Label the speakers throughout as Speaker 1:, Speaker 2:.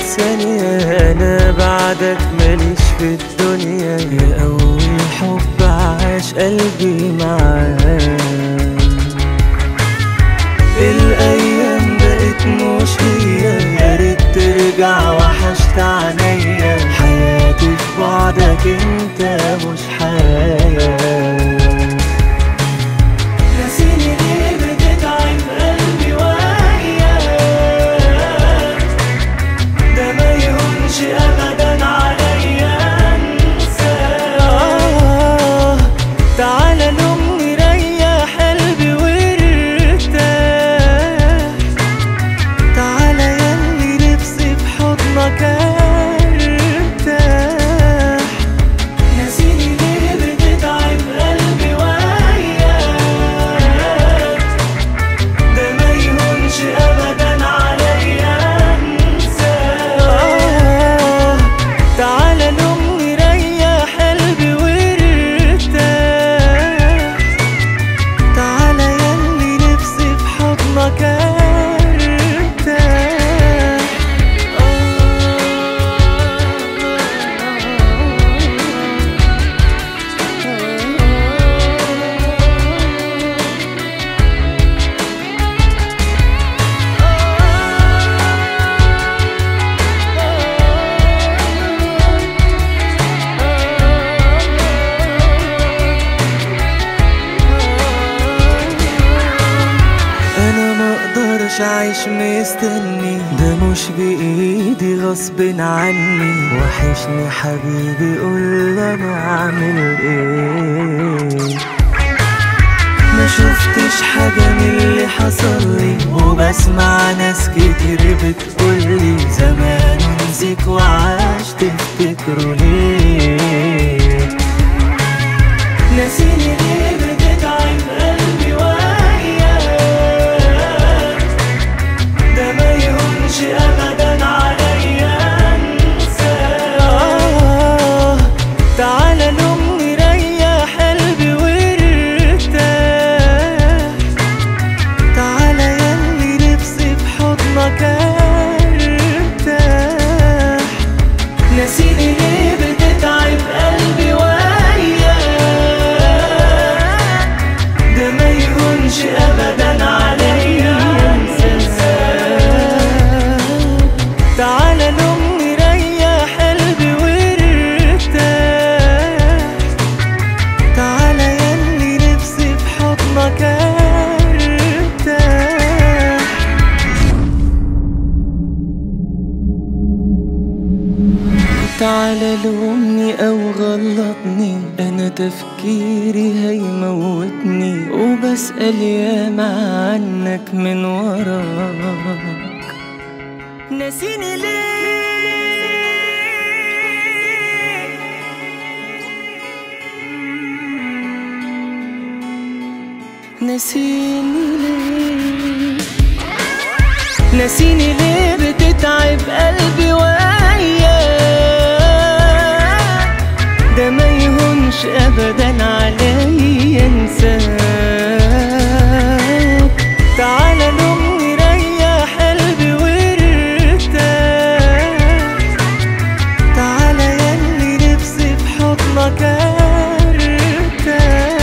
Speaker 1: ثانية أنا بعدك ماليش في الدنيا يا أول حب عاش قلبي معاك الأيام بقت مش هي يا ريت ترجع وحشت عينيا حياتي في بعدك انت مش حياة ناسيني ليه بتتعب قلبي وياك ده ما يهونش ابدا عليا انساك آه تعالى لأمي ريح قلبي وارتاح تعالى ياللي نفسي في حضنك ارتاح ناسيني ليه بتتعب قلبي وياك ده ما يهونش ابدا عليا انساك آه تعالى لأمي ريح قلبي وارتاح تعالى ياللي نفسي في حضنك ارتاح انا ما اقدرش اعيش مستني ده مش بايدي غصب عني وحشني حبيبي قول انا اعمل ايه ما شفتش حاجة من اللي حصل لي وبسمع ناس كتير بتقولي زمان نسيك وعاش تفتكروا ليه ناسيني ليه بتتعب قلبي وياك ده ما يهونش ابدا عليا انساك آه تعالى لأمي ريح قلبي وارتاح تعالى ياللي نفسي في حضنك ارتاح ناسيني ليه بتتعب قلبي وياك ده ما يهونش ابدا عليا انساك تعالى لأمي ريح قلبي وارتاح تعالى ياللي نفسي في حضنك ارتاح تعالى لومني او غلطني انا تفكيري هيموتني وبسأل ياما عنك من وراك ناسيني ليه ناسيني ليه ناسيني ليه بتتعب قلبي وياك ده ما يهونش ابدا عليا انساك تعالى لأمي ريح قلبي وارتاح تعالى ياللي نفسي في حضنك ارتاح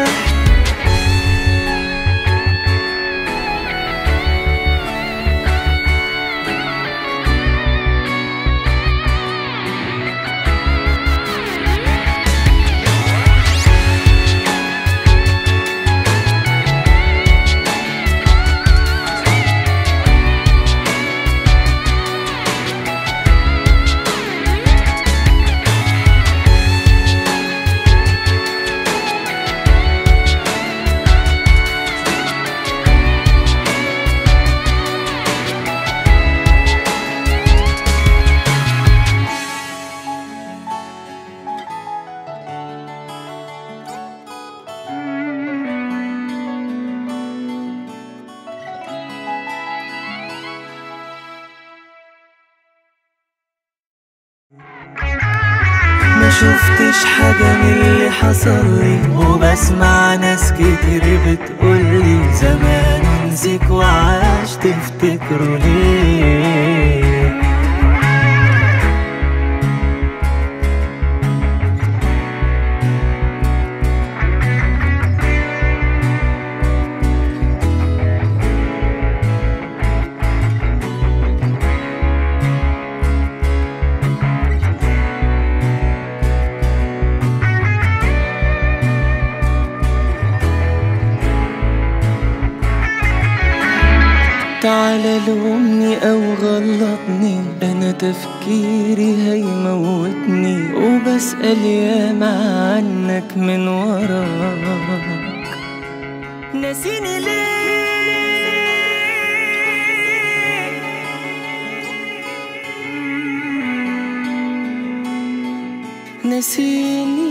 Speaker 1: ما شفتش حاجة من اللي حصل لي وبسمع ناس كتير بتقولي زمان نسيك وعاش تفتكروا ليه تعالى لومني او غلطني انا تفكيري هيموتني وبسأل ياما عنك من وراك ناسيني ليه ناسيني